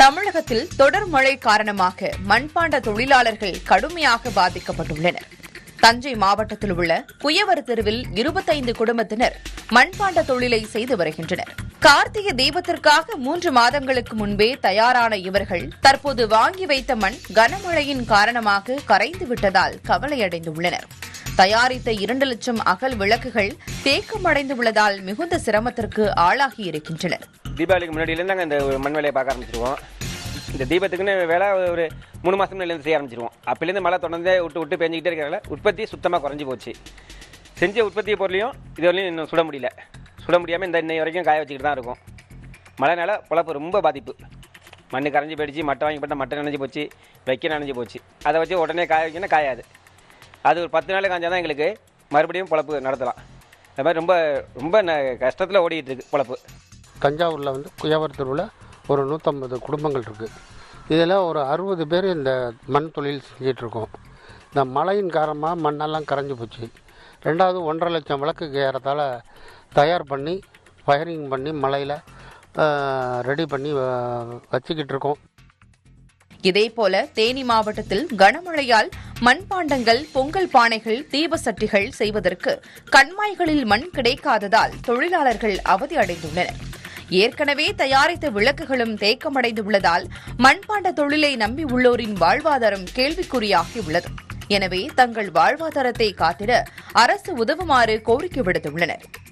தமிழகத்தில் தொடர் மழை காரணமாக மண்பாண்ட தொழிலாளர்கள் கடுமையாக பாதிக்கப்பட்டுள்ளனர் தஞ்சை மாவட்டத்தில் உள்ள குயவர் தெருவில் இருபத்தைந்து குடும்பத்தினர் மண்பாண்ட தொழிலை செய்து வருகின்றனர் கார்த்திகை தீபத்திற்காக மூன்று மாதங்களுக்கு முன்பே தயாரான இவர்கள் தற்போது வாங்கி வைத்த மண் கனமழையின் காரணமாக கரைந்து விட்டதால் கவலையடைந்துள்ளனர் தயாரித்த இரண்டு லட்சம் அகல் விளக்குகள் தேக்கமடைந்து உள்ளதால் மிகுந்த சிரமத்திற்கு ஆளாகி இருக்கின்றனர் தீபாவளிக்கு முன்னாடியிலேருந்து நாங்கள் இந்த மண் வேலையை பார்க்க ஆரம்பிச்சிருவோம் இந்த தீபத்துக்குன்னு வேலை ஒரு மூணு மாதம் முன்னாடிலேருந்து செய்ய ஆரம்பிச்சிருவோம் அப்போலேருந்து மழை தொடர்ந்தே விட்டு விட்டு பெஞ்சிக்கிட்டே இருக்கிறனால உற்பத்தி சுத்தமாக குறைஞ்சி போச்சு செஞ்ச உற்பத்தி பொருளையும் இது வரையும் இன்னும் சுட முடியல சுட முடியாமல் இந்த இன்னை வரைக்கும் காய வச்சுக்கிட்டு தான் இருக்கும் மழைனால பொழப்பு ரொம்ப பாதிப்பு மண் கரைஞ்சி போயிடுச்சு மட்டை வாங்கி போட்டால் மட்டை நனைஞ்சு போச்சு வைக்க நனைஞ்சு போச்சு அதை வச்சு உடனே காய வைக்கணும் காயாது அது ஒரு பத்து நாள் காய்ஞ்சா தான் எங்களுக்கு மறுபடியும் பொழப்பு நடத்தலாம் அது மாதிரி ரொம்ப ரொம்ப கஷ்டத்தில் ஓடிக்கிட்டு இருக்கு பொழப்பு தஞ்சாவூரில் வந்து குயவர் தெருவில் ஒரு நூற்றம்பது குடும்பங்கள் இருக்குது இதில் ஒரு அறுபது பேர் இந்த மண் தொழில் செஞ்சிட்ருக்கோம் இந்த மழையின் காரணமாக மண்ணெல்லாம் கரைஞ்சி போச்சு ரெண்டாவது ஒன்றரை லட்சம் விளக்குக்கு ஏறத்தால் தயார் பண்ணி ஃபயரிங் பண்ணி மழையில் ரெடி பண்ணி அஹ், வச்சுக்கிட்டு இருக்கோம் இதேபோல தேனி மாவட்டத்தில் கனமழையால் மண்பாண்டங்கள் பொங்கல் பானைகள் தீப சட்டிகள் செய்வதற்கு கண்மாய்களில் மண் கிடைக்காததால் தொழிலாளர்கள் அவதி அடைந்துள்ளனர் ஏற்கனவே தயாரித்த விளக்குகளும் தேக்கமடைந்துள்ளதால் மண்பாண்ட தொழிலை நம்பி உள்ளோரின் வாழ்வாதாரம் கேள்விக்குறியாகியுள்ளது எனவே தங்கள் வாழ்வாதாரத்தை காத்திட அரசு உதவுமாறு கோரிக்கை விடுத்துள்ளனர்